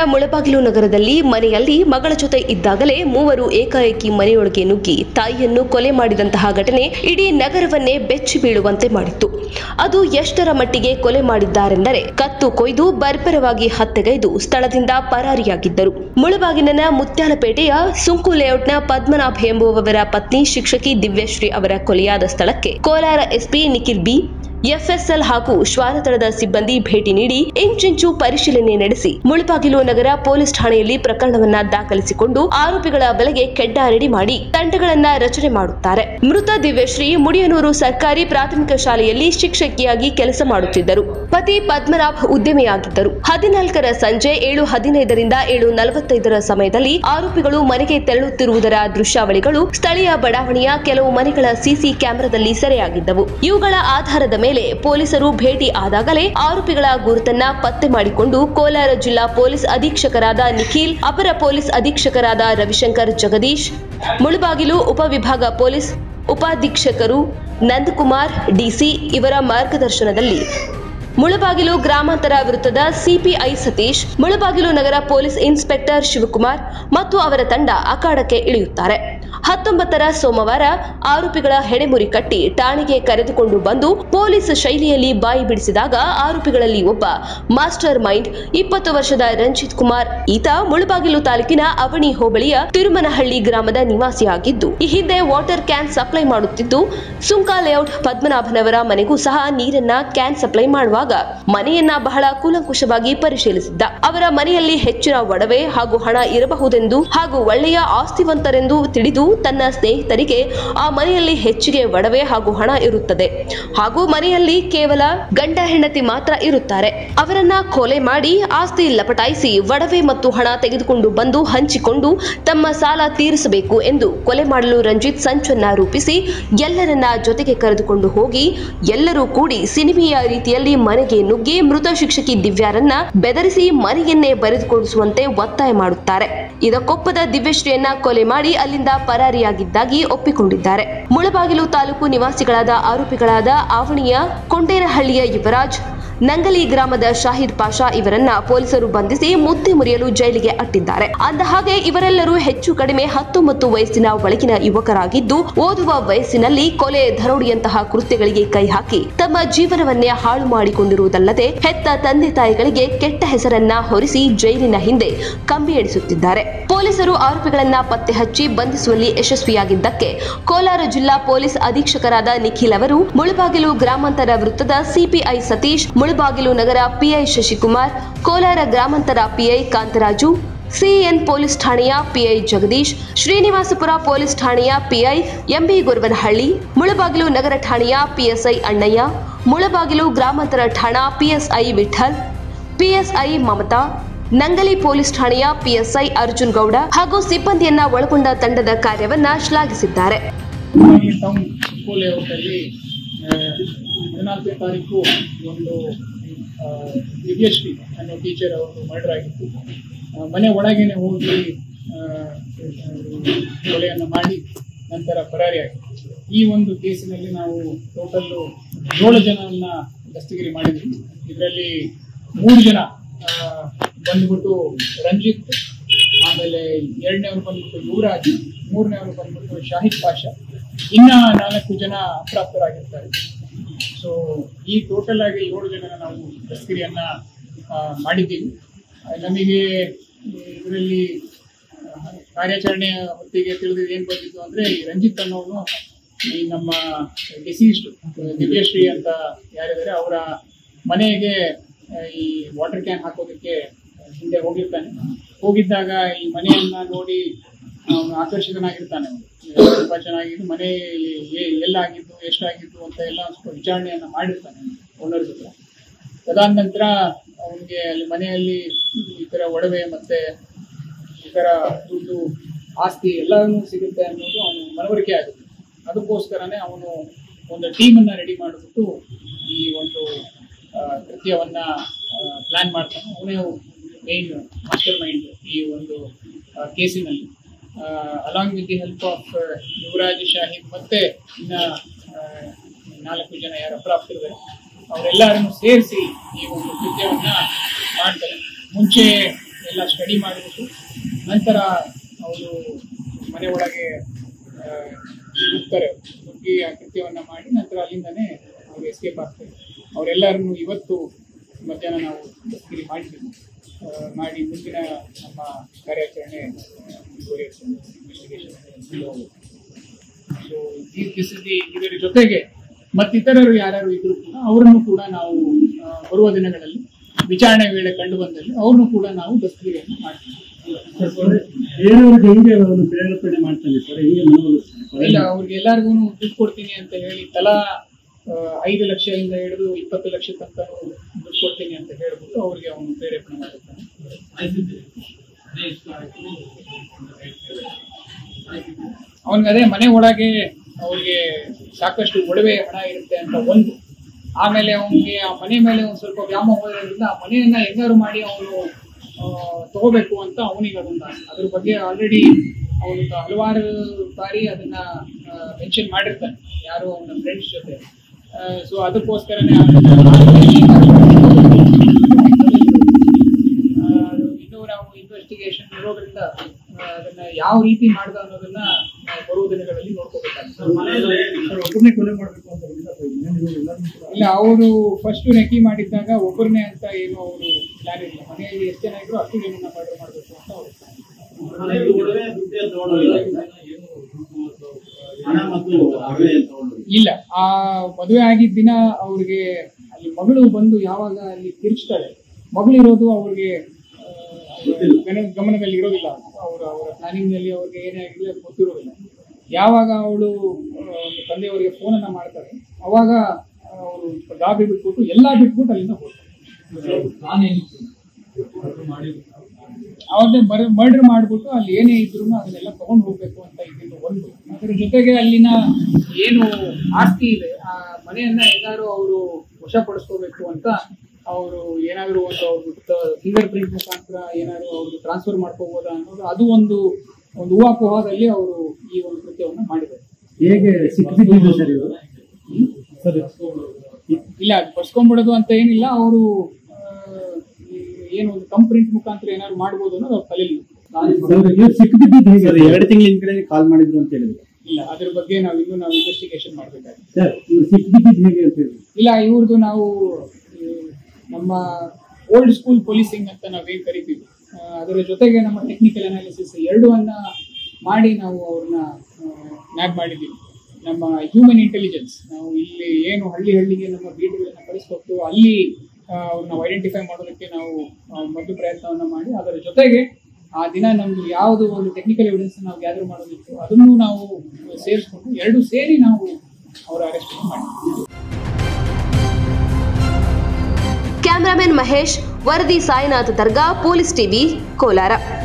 ಮುಳಬಾಗಿಲು ನಗರದಲ್ಲಿ ಮನೆಯಲ್ಲಿ ಮಗಳ ಜೊತೆ ಇದ್ದಾಗಲೇ ಮೂವರು ಏಕಾಏಕಿ ಮನೆಯೊಳಗೆ ನುಗ್ಗಿ ತಾಯಿಯನ್ನು ಕೊಲೆ ಮಾಡಿದಂತಹ ಘಟನೆ ಇಡೀ ನಗರವನ್ನೇ ಬೆಚ್ಚಿ ಬೀಳುವಂತೆ ಮಾಡಿತ್ತು ಅದು ಎಷ್ಟರ ಮಟ್ಟಿಗೆ ಕೊಲೆ ಮಾಡಿದ್ದಾರೆಂದರೆ ಕತ್ತು ಕೊಯ್ದು ಬರ್ಬರವಾಗಿ ಹತ್ಯೆಗೈದು ಸ್ಥಳದಿಂದ ಪರಾರಿಯಾಗಿದ್ದರು ಮುಳಬಾಗಿಲಿನ ಮುತ್ಯಾಲಪೇಟೆಯ ಸುಂಕು ಲೇಔಟ್ನ ಪದ್ಮನಾಭ ಎಂಬುವವರ ಪತ್ನಿ ಶಿಕ್ಷಕಿ ದಿವ್ಯಶ್ರೀ ಅವರ ಕೊಲೆಯಾದ ಸ್ಥಳಕ್ಕೆ Kolar SP Nikhil B FSL ಹಾಗೂ ಶ್ವಾನದಳದ ಸಿಬ್ಬಂದಿ ಭೇಟಿ ನೀಡಿ ಇಂಚಿಂಚು ಪರಿಶೀಲನೆ ನಡೆಸಿ ಮುಳಬಾಗಿಲು ನಗರ ಪೊಲೀಸ್ ಠಾಣೆಯಲ್ಲಿ ಪ್ರಕರಣವನ್ನ ದಾಖಲಿಸಿಕೊಂಡು ಆರೋಪಿಗಳ ಬಲೆಗೆ ಕೆಡ್ಡ ರೆಡಿ ಮಾಡಿ ತಂಡಗಳನ್ನ ರಚನೆ ಮಾಡುತ್ತಾರೆ ಮೃತ ದಿವ್ಯಶ್ರೀ ಮುಡಿಯನೂರು ಸರ್ಕಾರಿ ಪ್ರಾಥಮಿಕ ಶಾಲೆಯಲ್ಲಿ ಶಿಕ್ಷಕಿಯಾಗಿ ಕೆಲಸ ಮಾಡುತ್ತಿದ್ದರು ಪತಿ ಪದ್ಮನಾಭ್ ಉದ್ಯಮಿಯಾಗಿದ್ದರು ಹದಿನಾಲ್ಕರ ಸಂಜೆ ಏಳು ಹದಿನೈದರಿಂದ ಏಳು ನಲವತ್ತೈದರ ಸಮಯದಲ್ಲಿ ಆರೋಪಿಗಳು ಮನೆಗೆ ತೆರಳುತ್ತಿರುವುದರ ದೃಶ್ಯಾವಳಿಗಳು ಸ್ಥಳೀಯ ಬಡಾವಣೆಯ ಕೆಲವು ಮನೆಗಳ ಸಿಸಿ ಕ್ಯಾಮೆರಾದಲ್ಲಿ ಸೆರೆಯಾಗಿದ್ದವು ಇವುಗಳ ಆಧಾರದ ಮೇಲೆ ಪೊಲೀಸರು ಭೇಟಿ ಆದಾಗಲೇ ಆರೋಪಿಗಳ ಗುರುತನ್ನ ಪತ್ತೆ ಮಾಡಿಕೊಂಡು ಕೋಲಾರ ಜಿಲ್ಲಾ ಪೊಲೀಸ್ ಅಧೀಕ್ಷಕರಾದ ನಿಖಿಲ್ ಅಪರ ಪೊಲೀಸ್ ಅಧೀಕ್ಷಕರಾದ ರವಿಶಂಕರ್ ಜಗದೀಶ್ ಮುಳಬಾಗಿಲು ಉಪವಿಭಾಗ ಪೊಲೀಸ್ ಉಪಾಧೀಕ್ಷಕರು ನಂದಕುಮಾರ್ ಡಿಸಿ ಇವರ ಮಾರ್ಗದರ್ಶನದಲ್ಲಿ ಮುಳಬಾಗಿಲು ಗ್ರಾಮಾಂತರ ವೃತ್ತದ ಸಿಪಿಐ ಸತೀಶ್ ಮುಳಬಾಗಿಲು ನಗರ ಪೊಲೀಸ್ ಇನ್ಸ್ಪೆಕ್ಟರ್ ಶಿವಕುಮಾರ್ ಮತ್ತು ಅವರ ತಂಡ ಅಖಾಡಕ್ಕೆ ಇಳಿಯುತ್ತಾರೆ ಹತ್ತೊಂಬತ್ತರ ಸೋಮವಾರ ಆರೋಪಿಗಳ ಹೆಡೆಮುರಿ ಕಟ್ಟಿ ಠಾಣೆಗೆ ಕರೆದುಕೊಂಡು ಬಂದು ಪೊಲೀಸ್ ಶೈಲಿಯಲ್ಲಿ ಬಾಯಿ ಬಿಡಿಸಿದಾಗ ಆರೋಪಿಗಳಲ್ಲಿ ಒಬ್ಬ ಮಾಸ್ಟರ್ ಮೈಂಡ್ ಇಪ್ಪತ್ತು ವರ್ಷದ ರಂಜಿತ್ ಕುಮಾರ್ ಈತ ಮುಳಬಾಗಿಲು ತಾಲೂಕಿನ ಅವಣಿ ಹೋಬಳಿಯ ತಿರುಮನಹಳ್ಳಿ ಗ್ರಾಮದ ನಿವಾಸಿಯಾಗಿದ್ದು ಈ ಹಿಂದೆ ವಾಟರ್ ಕ್ಯಾನ್ ಸಪ್ಲೈ ಮಾಡುತ್ತಿದ್ದು ಸುಂಕ ಲೇಔಟ್ ಪದ್ಮನಾಭನವರ ಮನೆಗೂ ಸಹ ನೀರನ್ನ ಕ್ಯಾನ್ ಸಪ್ಲೈ ಮಾಡುವಾಗ ಮನೆಯನ್ನ ಬಹಳ ಕೂಲಂಕುಷವಾಗಿ ಪರಿಶೀಲಿಸಿದ್ದ ಅವರ ಮನೆಯಲ್ಲಿ ಹೆಚ್ಚಿನ ಒಡವೆ ಹಾಗೂ ಹಣ ಇರಬಹುದೆಂದು ಹಾಗೂ ಒಳ್ಳೆಯ ಆಸ್ತಿವಂತರೆಂದು ತಿಳಿದು ತನ್ನ ಸ್ನೇಹಿತರಿಗೆ ಆ ಮನೆಯಲ್ಲಿ ಹೆಚ್ಚಿಗೆ ಒಡವೆ ಹಾಗೂ ಹಣ ಇರುತ್ತದೆ ಹಾಗೂ ಮನೆಯಲ್ಲಿ ಕೇವಲ ಗಂಡ ಹೆಂಡತಿ ಮಾತ್ರ ಇರುತ್ತಾರೆ ಅವರನ್ನ ಕೊಲೆ ಮಾಡಿ ಆಸ್ತಿ ಲಪಟಾಯಿಸಿ ಒಡವೆ ಮತ್ತು ಹಣ ತೆಗೆದುಕೊಂಡು ಬಂದು ಹಂಚಿಕೊಂಡು ತಮ್ಮ ಸಾಲ ತೀರಿಸಬೇಕು ಎಂದು ಕೊಲೆ ಮಾಡಲು ರಂಜಿತ್ ಸಂಚನ್ನ ರೂಪಿಸಿ ಎಲ್ಲರನ್ನ ಜೊತೆಗೆ ಕರೆದುಕೊಂಡು ಹೋಗಿ ಎಲ್ಲರೂ ಕೂಡಿ ಸಿನಿಮೆಯ ರೀತಿಯಲ್ಲಿ ಮನೆಗೆ ನುಗ್ಗಿ ಮೃತ ಶಿಕ್ಷಕಿ ದಿವ್ಯಾರನ್ನ ಬೆದರಿಸಿ ಮನೆಯನ್ನೇ ಬರೆದುಕೊಡಿಸುವಂತೆ ಒತ್ತಾಯ ಮಾಡುತ್ತಾರೆ ಇದಕ್ಕೊಪ್ಪದ ದಿವ್ಯಶ್ರೀಯನ್ನ ಕೊಲೆ ಮಾಡಿ ಅಲ್ಲಿಂದ ಪರಾರಿಯಾಗಿದ್ದಾಗಿ ಒಪ್ಪಿಕೊಂಡಿದ್ದಾರೆ ಮುಳಬಾಗಿಲು ತಾಲೂಕು ನಿವಾಸಿಗಳಾದ ಆರೋಪಿಗಳಾದ ಆವಣಿಯ ಕೊಂಡೇನಹಳ್ಳಿಯ ಯುವರಾಜ್ ನಂಗಲಿ ಗ್ರಾಮದ ಶಾಹಿದ್ ಪಾಷಾ ಇವರನ್ನ ಪೊಲೀಸರು ಬಂಧಿಸಿ ಮುದ್ದೆ ಮುರಿಯಲು ಜೈಲಿಗೆ ಅಟ್ಟಿದ್ದಾರೆ ಅಂದ ಹಾಗೆ ಇವರೆಲ್ಲರೂ ಹೆಚ್ಚು ಕಡಿಮೆ ಹತ್ತೊಂಬತ್ತು ವಯಸ್ಸಿನ ಒಳಗಿನ ಯುವಕರಾಗಿದ್ದು ಓದುವ ವಯಸ್ಸಿನಲ್ಲಿ ಕೊಲೆ ದರೋಡಿಯಂತಹ ಕೃತ್ಯಗಳಿಗೆ ಕೈ ಹಾಕಿ ತಮ್ಮ ಜೀವನವನ್ನೇ ಹಾಳು ಮಾಡಿಕೊಂಡಿರುವುದಲ್ಲದೆ ಹೆತ್ತ ತಂದೆ ತಾಯಿಗಳಿಗೆ ಕೆಟ್ಟ ಹೆಸರನ್ನ ಹೊರಿಸಿ ಜೈಲಿನ ಹಿಂದೆ ಕಂಬಿ ಎಣಿಸುತ್ತಿದ್ದಾರೆ ಪೊಲೀಸರು ಆರೋಪಿಗಳನ್ನ ಪತ್ತೆ ಹಚ್ಚಿ ಬಂಧಿಸುವಲ್ಲಿ ಯಶಸ್ವಿಯಾಗಿದ್ದಕ್ಕೆ ಕೋಲಾರ ಜಿಲ್ಲಾ ಪೊಲೀಸ್ ಅಧೀಕ್ಷಕರಾದ ನಿಖಿಲ್ ಅವರು ಮುಳಬಾಗಿಲು ಗ್ರಾಮಾಂತರ ವೃತ್ತದ ಸಿಪಿಐ ಸತೀಶ್ ಮುಳಬಾಗಿಲು ನಗರ ಪಿಐ ಶಶಿಕುಮಾರ್ ಕೋಲಾರ ಗ್ರಾಮಾಂತರ ಪಿಐ ಕಾಂತರಾಜು ಸಿಎನ್ ಪೊಲೀಸ್ ಠಾಣೆಯ ಪಿಐ ಜಗದೀಶ್ ಶ್ರೀನಿವಾಸಪುರ ಪೊಲೀಸ್ ಠಾಣೆಯ ಪಿಐ ಎಂಬಿ ಗುರುವನಹಳ್ಳಿ ಮುಳಬಾಗಿಲು ನಗರ ಠಾಣೆಯ ಪಿಎಸ್ಐ ಅಣ್ಣಯ್ಯ ಮುಳಬಾಗಿಲು ಗ್ರಾಮಾಂತರ ಠಾಣಾ PSI Vittal PSI Mamata Nangali police ಠಾಣೆಯ ಪಿಎಸ್ಐ ಅರ್ಜುನ್ ಗೌಡ ಹಾಗೂ ಸಿಬ್ಬಂದಿಯನ್ನ ಒಳಗೊಂಡ ತಂಡದ ಕಾರ್ಯವನ್ನ ಶ್ಲಾಘಿಸಿದ್ದಾರೆ ಮುಳಬಾಗಿಲು ಟೌನ್ ಸ್ಕೂಲ್ ಲೇಔಟಲ್ಲಿ ಹದಿನಾಲ್ಕನೇ ತಾರೀಕು ಒಂದು ಆ, ದಿವ್ಯಶ್ರೀ ಅನ್ನೋ ಟೀಚರ್ ಅವರು ಮರ್ಡರ್ ಆಗಿತ್ತು ಆ, ಮನೆ ಒಳಗೇನೆ ಹೋಗಿ ಆ, ಕೊಲೆಯನ್ನು ಮಾಡಿ ನಂತರ ಪರಾರಿಯಾಗಿತ್ತು ಈ ಒಂದು ಕೇಸಿನಲ್ಲಿ ನಾವು ಟೋಟಲ್ಲು ಏಳು ಜನರನ್ನ ದಸ್ತಗಿರಿ ಮಾಡಿದ್ವಿ ಇದರಲ್ಲಿ ಮೂರು ಜನ ಆ, ಬಂದ್ಬಿಟ್ಟು ರಂಜಿತ್ ಆಮೇಲೆ ಎರಡನೇವ್ರು ಬಂದ್ಬಿಟ್ಟು ಯುವರಾಜ್ ಮೂರನೇವ್ರು ಬಂದ್ಬಿಟ್ಟು ಶಾಹಿದ್ ಪಾಷಾ ಇನ್ನ ನಾಲ್ಕು ಜನ ಅಪ್ರಾಪ್ತರಾಗಿರ್ತಾರೆ ಸೊ ಈ ಟೋಟಲ್ ಆಗಿ ಏಳು ಜನ ನಾವು ದಸ್ತಗಿರಿಯನ್ನ ಆ, ಮಾಡಿದ್ದೀವಿ ಆ, ನಮಗೆ ಇದರಲ್ಲಿ ಕಾರ್ಯಾಚರಣೆ ಹೊತ್ತಿಗೆ ತಿಳಿದಿದ್ದು ಏನು ಬಂದಿತ್ತು ಅಂದ್ರೆ ಈ ರಂಜಿತ್ ಅನ್ನೋನು ಈ ನಮ್ಮ ಡಿಸೀಸ್ಡ್ ದಿವ್ಯಶ್ರೀ ಅಂತ ಯಾರಿದ್ದಾರೆ ಅವರ ಮನೆಗೆ ಆ, ಈ ವಾಟರ್ ಕ್ಯಾನ್ ಹಾಕೋದಕ್ಕೆ ಹಿಂದೆ ಹೋಗಿರ್ತಾನೆ ಹೋಗಿದ್ದಾಗ ಈ ಮನೆಯನ್ನ ನೋಡಿ ಅವನು ಆಕರ್ಷಿತನಾಗಿರ್ತಾನೆ ಅವ್ನು. ತುಂಬಾ ಚೆನ್ನಾಗಿದ್ದು ಮನೆ ಎ- ಎಲ್ಲಾಗಿದ್ದು ಎಷ್ಟಾಗಿದ್ದು ಅಂತ ಎಲ್ಲ ಸ್ವಲ್ಪ ವಿಚಾರಣೆಯನ್ನ ಮಾಡಿರ್ತಾನೆ ಓನರ್ ಜೊತೆ ಅದಾದ ನಂತರ ಅವನಿಗೆ ಅಲ್ಲಿ ಮನೆಯಲ್ಲಿ ಈ ತರ ಒಡವೆ ಮತ್ತೆ ಈ ತರ ದುಡ್ಡು ಆಸ್ತಿ ಎಲ್ಲವೂ ಸಿಗುತ್ತೆ ಅನ್ನೋದು ಅವನು ಮನವರಿಕೆ ಆಗುತ್ತೆ ಅದಕ್ಕೋಸ್ಕರನೇ ಅವನು ಒಂದು ಟೀಮನ್ನ ರೆಡಿ ಮಾಡಿಬಿಟ್ಟು ಈ ಒಂದು ಆ, ಕೃತ್ಯವನ್ನ ಪ್ಲಾನ್ ಮಾಡ್ತಾನೆ ಅವನೇ ಮೇನ್ ಮಾಸ್ಟರ್ ಮೈಂಡ್ ಈ ಒಂದು ಕೇಸಿನಲ್ಲಿ along with the help of Yuvraj Shahid ಮತ್ತೆ ಇನ್ನ ಆ, ನಾಲ್ಕು ಜನ ಯಾರು ಅಪ್ರಾಪ್ತರಿದ್ದಾರೆ ಅವರೆಲ್ಲರನ್ನು ಸೇರಿಸಿ ಈ ಒಂದು ಕೃತ್ಯವನ್ನ ಮಾಡ್ತಾರೆ ಮುಂಚೆ ಎಲ್ಲ ಸ್ಟಡಿ ಮಾಡಿಬಿಟ್ಟು ನಂತರ ಅವರು ಮನೆ ಒಳಗೆ ಆ, ನುಗ್ತಾರೆ ನುಗ್ಗಿ ಆ ಕೃತ್ಯವನ್ನ ಮಾಡಿ ನಂತರ ಅಲ್ಲಿಂದನೇ ಅವರು ಎಸ್ಕೇಪ್ ಆಗ್ತಾರೆ ಅವರೆಲ್ಲರನ್ನು ಇವತ್ತು ಮಧ್ಯಾಹ್ನ ನಾವು ದಸ್ತಗಿರಿ ಮಾಡಿದ್ದೀವಿ ಆ, ಮಾಡಿ ಮುಂದಿನ ನಮ್ಮ ಕಾರ್ಯಾಚರಣೆ ಮುಂದುವರಿಯುತ್ತೆ investigation so this is the ಇದರ ಜೊತೆಗೆ ಮತ್ತಿತರರು ಯಾರ್ಯಾರು ಇದ್ರು ಕೂಡ ಅವರನ್ನು ಕೂಡ ನಾವು ಆ, ಬರುವ ದಿನಗಳಲ್ಲಿ ವಿಚಾರಣೆ ವೇಳೆ ಕಂಡು ಬಂದಲ್ಲಿ ಅವ್ರನ್ನು ಕೂಡ ನಾವು ದಸ್ತಗಿರಿಯನ್ನು ಮಾಡ್ತೀವಿ ಬೇರೆಯವ್ರಿಗೆ ಹೆಂಗೆ ಅವನು ಪ್ರೇರೇಪಣೆ ಮಾಡ್ತಾನೆ ಸರ್ ಹೆಂಗೆ ಮನವೊಲಿಸ್ತಾನೆ ಇಲ್ಲ ಅವ್ರಿಗೆ ಎಲ್ಲರಿಗೂ ದುಡ್ಡು ಕೊಡ್ತೀನಿ ಅಂತ ಹೇಳಿ ತಲಾ ಆ, ಐದು ಲಕ್ಷದಿಂದ ಹಿಡಿದು ಇಪ್ಪತ್ತು ಲಕ್ಷ ತನಕ ದುಡ್ಡು ಕೊಡ್ತೀನಿ ಅಂತ ಹೇಳ್ಬಿಟ್ಟು ಅವ್ರಿಗೆ ಅವನು ಪ್ರೇರೇಪಣೆ ಮಾಡುತ್ತಾನೆ ಅವನಿಗೆ ಅದೇ ಮನೆ ಒಳಗೆ ಅವ್ರಿಗೆ ಸಾಕಷ್ಟು ಒಡವೆ ಹಣ ಇರುತ್ತೆ ಅಂತ ಒಂದು ಆಮೇಲೆ ಅವನಿಗೆ ಆ ಮನೆ ಮೇಲೆ ಒಂದು ಸ್ವಲ್ಪ ವ್ಯಾಮೋಹ ಇರೋದ್ರಿಂದ ಆ ಮನೆಯನ್ನ ಹೆಂಗಾರು ಮಾಡಿ ಅವನು ತಗೋಬೇಕು ಅಂತ ಅವನಿಗೆ ಅದೊಂದು ಆಸೆ. ಅದ್ರ ಬಗ್ಗೆ ಆಲ್ರೆಡಿ ಅವನು ಹಲವಾರು ಬಾರಿ ಅದನ್ನ ಮೆನ್ಷನ್ ಮಾಡಿರ್ತಾನೆ ಯಾರು ಅವನ ಫ್ರೆಂಡ್ಸ್ ಜೊತೆ ಸೊ ಅದಕ್ಕೋಸ್ಕರನೇ ಆ, ಇನ್ನೂ ನಾವು ಇನ್ವೆಸ್ಟಿಗೇಷನ್ ಇರೋದ್ರಿಂದ ಆ, ಅದನ್ನ ಯಾವ ರೀತಿ ಮಾಡ್ದ ಅನ್ನೋದನ್ನ ನಾವು ಬರುವ ದಿನಗಳಲ್ಲಿ ನೋಡ್ಕೋಬೇಕಾಗ್ತದೆ ಒಬ್ಬನೇ ಕೊಲೆ ಮಾಡಬೇಕು ಅಂತ ಇಲ್ಲ ಸರ್, ಮನೆಯಲ್ಲಿ ಎಲ್ಲರನ್ನೂ ಕೂಡ ಇಲ್ಲ ಅವರು ಫಸ್ಟ್ ನೆಕಿ ಮಾಡಿದ್ದಾಗ ಒಬ್ಬರನ್ನೇ ಅಂತ ಏನು ಅವರು ಪ್ಲಾನ್ ಇಲ್ಲ ಮನೆಯಲ್ಲಿ ಎಷ್ಟು ಜನ ಇದ್ರು ಅಷ್ಟು ಜನನ ಮರ್ಡರ್ ಮಾಡಬೇಕು ಅಂತ ಅವರು ಹಣ ಮತ್ತು ಅವೆ ತಗೊಂಡು ಇಲ್ಲ ಆ ಮದುವೆ ಆಗಿದ್ದ ದಿನ ಅವ್ರಿಗೆ ಅಲ್ಲಿ ಮಗಳು ಬಂದು ಯಾವಾಗ ಅಲ್ಲಿ ತಿರ್ಚ್ತಾಳೆ ಮಗಳಿರೋದು ಅವ್ರಿಗೆ ಆ, ಗನ- ಗಮನದಲ್ಲಿ ಇರೋದಿಲ್ಲ ಅವರ ಅವರ ಪ್ಲಾನಿಂಗ್ ನಲ್ಲಿ ಅವ್ರಿಗೆ ಏನೇ ಆಗಿರಲಿ ಅದು ಗೊತ್ತಿರೋದಿಲ್ಲ ಯಾವಾಗ ಅವಳು ತಂದೆಯವರಿಗೆ ಫೋನನ್ನ ಮಾಡ್ತಾರೆ ಅವಾಗ ಅವರು ಗಾಬರಿ ಬಿಟ್ಬಿಟ್ಟು ಎಲ್ಲಾ ಬಿಟ್ಬಿಟ್ಟು ಅಲ್ಲಿಂದ ಹೋಗ್ತಾರೆ ಅವಾಗಲೇ ಮರ್ಡರ್ ಮಾಡ್ಬಿಟ್ಟು ಅಲ್ಲಿ ಏನೇ ಇದ್ರು ಅದನ್ನೆಲ್ಲ ತಗೊಂಡು ಹೋಗ್ಬೇಕು ಅಂತ ಇದ್ದಿದ್ದು ಒಂದು ಅದರ ಜೊತೆಗೆ ಅಲ್ಲಿನ ಏನು ಆಸ್ತಿ ಇದೆ ಆ ಮನೆಯನ್ನ ಎಲ್ಲಾರು ಅವರು ವಶಪಡಿಸ್ಕೋಬೇಕು ಅಂತ ಅವರು ಏನಾದ್ರು ಒಂದು ಅವ್ರ ಫಿಂಗರ್ ಪ್ರಿಂಟ್ ಮುಖಾಂತರ ಏನಾದ್ರು ಅವ್ರು ಟ್ರಾನ್ಸ್ಫರ್ ಮಾಡ್ಕೋಬೋದಾ ಅನ್ನೋದು ಅದು ಒಂದು ಒಂದು ಊಹಾಪೋಹದಲ್ಲಿ ಅವರು ಈ ಒಂದು ಕೃತ್ಯವನ್ನು ಮಾಡಿದ್ದಾರೆ ಹೇಗೆ ಸಿಕ್ಕಿದ್ದು ಸರ್ ಇದು ಸರ್ ಇಲ್ಲ ಅದು ಬರ್ಸ್ಕೊಂಡ್ಬಿಡೋದು ಅಂತ ಏನಿಲ್ಲ ಅವರು ಏನು ಒಂದು ಕಂಪ್ರಿಂಟ್ ಮುಖಾಂತರ ಏನಾದ್ರು ಮಾಡ್ಬೋದು ಅನ್ನೋದು ಅವ್ರ ತಲೆಯಲ್ಲಿ ಇತ್ತು. ಸರ್ ಇವ್ರು ಸಿಕ್ಕಿದ್ದು ಹೇಗೆ ಸರ್ ಎರಡು ತಿಂಗಳ ಹಿಂದ್ಗಡೆ ಕಾಲ್ ಮಾಡಿದ್ರು ಅಂತ ಹೇಳಿದ್ರು ಇಲ್ಲ ಅದ್ರ ಬಗ್ಗೆ ನಾವು ಇನ್ನೂ ನಾವು ಇನ್ವೆಸ್ಟಿಗೇಷನ್ ಮಾಡ್ಬೇಕಾಗಿದೆ ಸರ್ ಇವ್ರು ಸಿಕ್ಕಿದ್ದು ಹೇಗೆ ಅಂತ ಹೇಳಿದ್ರು ಇಲ್ಲ ಇವ್ರದ್ದು ನಾವು ಈ, ನಮ್ಮ ಓಲ್ಡ್ ಸ್ಕೂಲ್ ಪೊಲೀಸಿಂಗ್ ಅಂತ ನಾವೇನ್ ಕರಿತೀವಿ ಆ, ಅದರ ಜೊತೆಗೆ ನಮ್ಮ ಟೆಕ್ನಿಕಲ್ ಅನಾಲಿಸಿಸ್ ಎರಡನ್ನ ಮಾಡಿ ನಾವು ಅವ್ರನ್ನ ಮ್ಯಾಪ್ ಮಾಡಿದ್ದೀವಿ ನಮ್ಮ ಹ್ಯೂಮನ್ ಇಂಟೆಲಿಜೆನ್ಸ್ ನಾವು ಇಲ್ಲಿ ಏನು ಹಳ್ಳಿ ಹಳ್ಳಿಗೆ ನಮ್ಮ ಬೀಟ್ಗಳನ್ನ ಕಳಿಸ್ಕೊಟ್ಟು ಅಲ್ಲಿ ಆ, ಅವ್ರನ್ನ ಐಡೆಂಟಿಫೈ ಮಾಡೋದಕ್ಕೆ ನಾವು ಆ, ಮೊದಲು ಪ್ರಯತ್ನವನ್ನ ಮಾಡಿ ಅದರ ಜೊತೆಗೆ ಆ ದಿನ ನಮ್ದು ಯಾವುದು ಒಂದು ಟೆಕ್ನಿಕಲ್ ಎವಿಡೆನ್ಸ್ ನಾವು ಗ್ಯಾದರ್ ಮಾಡೋದಿತ್ತು ಅದನ್ನು ನಾವು ಸೇರಿಸ್ಕೊಂಡು ಎರಡು ಸೇರಿ ನಾವು ಅವರ ಅರೆಸ್ಟ್ ಮಾಡಿದ್ವಿ ಕ್ಯಾಮರಾಮನ್ ಮಹೇಶ್ ವರದಿ ಸಾಯಿನಾಥ್ ದರ್ಗಾ ಪೊಲೀಸ್ ಟಿವಿ ಕೋಲಾರ